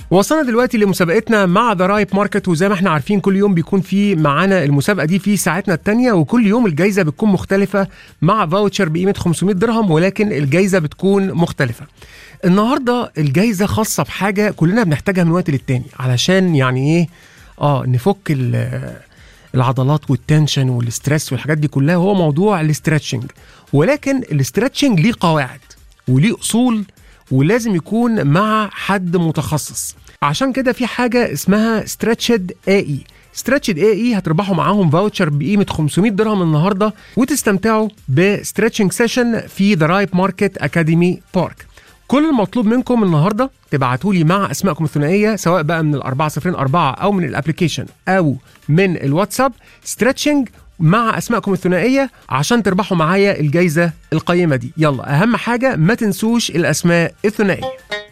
وصلنا دلوقتي لمسابقتنا مع ذا رايب ماركت وزي ما احنا عارفين كل يوم بيكون في معانا المسابقه دي في ساعتنا الثانيه وكل يوم الجائزه بتكون مختلفه مع فاوتشر بقيمه 500 درهم ولكن الجائزه بتكون مختلفه. النهارده الجائزه خاصه بحاجه كلنا بنحتاجها من وقت للتاني علشان يعني ايه اه نفك ال- العضلات والتنشن والستريس والحاجات دي كلها هو موضوع الاسترتشنج ولكن الاسترتشنج ليه قواعد وليه اصول ولازم يكون مع حد متخصص عشان كده في حاجه اسمها ستريتشد اي اي ستريتشد اي اي هتربحوا معاهم فاوتشر بقيمه 500 درهم النهارده وتستمتعوا بستريتشنج سيشن في ذا رايب ماركت اكاديمي بارك كل المطلوب منكم النهارده تبعتوا لي مع اسمائكم الثنائيه سواء بقى من الأربعة صفرين أربعة أو من الابلكيشن أو من الواتساب ستريتشنج مع اسمائكم الثنائيه عشان تربحوا معايا الجايزه القيمه دي يلا اهم حاجه ما تنسوش الاسماء الثنائيه